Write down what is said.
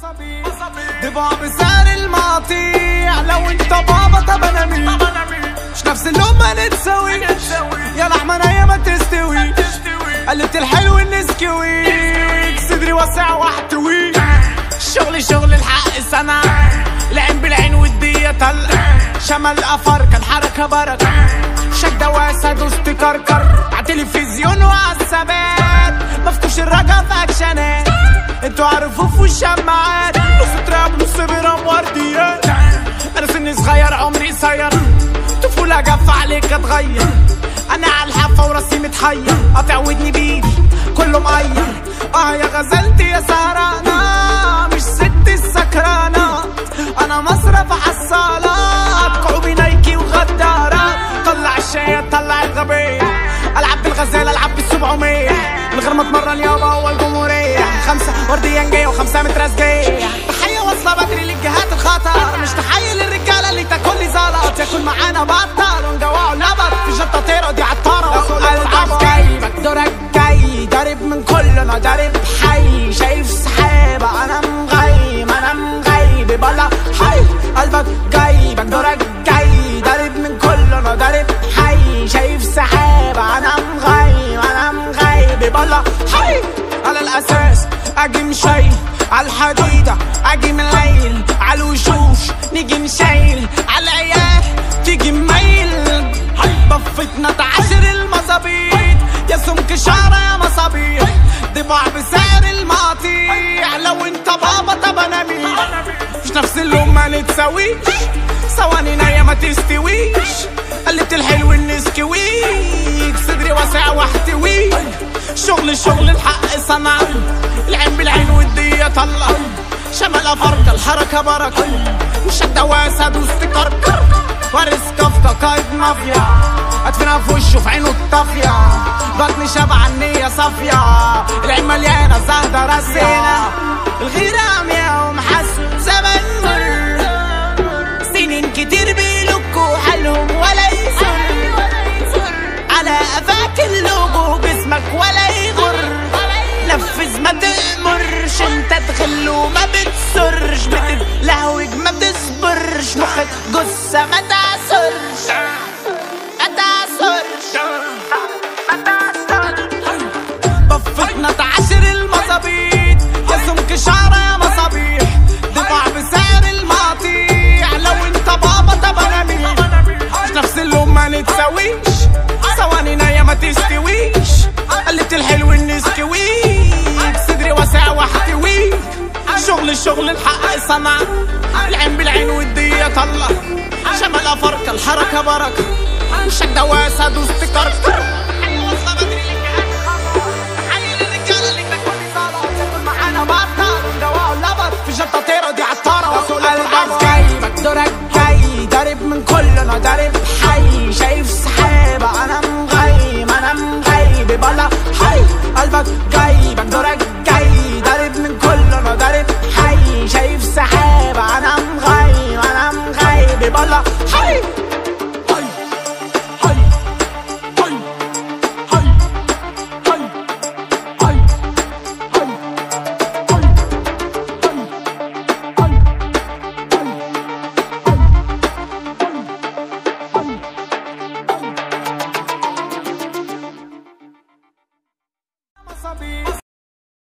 ضباع بسعر المقاطيع لو انت بابا طب انا مين مش نفس اللقمة نتساوي يا لحمة نية ما تستوي قلبت الحلو النسكويك صدري واسع واحتوي شغل شغل الحق سنة العين بالعين والدية طلق شمال افركة الحركة بركة شدة واسع دوست كركر على تلفزيون وعلى الثبات مفكوش الرجا في اكشنات انتوا عارفوا في الشماعات نص تراب نص برام ورديات انا سني صغير عمري قصير طفولة جف عليك اتغير انا على الحافة وراسي متحير قاطع ودني بايدي كله مقير اه يا غزلتي يا سهرانة مش ست السكرانة انا مصرف حصالات كعوبي نايكي وغدارات طلع الشاي طلع الغبية العب بالغزالة العب بالسبعمية من غير ما اتمرن يابا هو الجمهورية خمسة ورديان جاية وخمسة متراس جاية تحية واصلة بدري للجهات الخطر مش تحية للرجالة اللي تاكل لي زلط ياكل معانا بطل ونجوعه لبط في جطة طيرة دي عطارة قلبك جايبك دورك جاي ضارب من كلنا ضارب حي شايف سحابة انا مغيب انا مغيب بلا حي قلبك جايبك دورك جاي ضارب من كلنا ضارب حي شايف سحابة انا مغيب انا مغيب بلا حي على الاساس اجي مشي على الحديدة اجي من الليل على الوشوش نيجي نشيل على العيال تيجي ميل بفتنا تعاشر المظابيط يا سمك شعرة يا مصابيح ضباع بسعر المقاطيع لو انت بابا طب انا مين مش نفس اللون ما نتساويش ثواني ناية ما تستويش قلبت الحلو النسكويك صدري واسع واحتويك شغل شغل الحق صنع العين بالعين والدية طلع شمال افرقة الحركة بركة وشدة واسع دوست كركر وارث كفكة قايد مافيا ادفنها في وشه في عينه الطافية بطني شبع النية صافية العين مليانة زهدة راسينا الغيرة عمياء ومحسن زمن مر سنين كتير بيلكوا حالهم ولا يسر على قفاك اللوجو جسمك ولا يغر نفذ ما تأمرش انت تغل وما بتسرش بتتلهوج ما بتصبرش مخك جثة ما تعصرش ما تعصرش ما تعصرش بفتنا تعاشر المظابيط يا سمك شعرة يا مصابيح ضباع بسعر المقاطيع لو انت بابا طب انا مين مش نفس اللون ما نتساويش ثواني ناية ما تستويش قلبت الحلو النسكويك صدري واسع واحتويك شغل شغل الحق صنع العين بالعين والدية طلع شمال افرقة الحركة بركة شدة واسع دوست كركر في جطة طيرة دي عطارة قلبك جايبك دورك جاي ضارب من كلنا ضارب حي شايف سحابة انا مغيب انا مغيب بلا حي قلبك جايبك دورك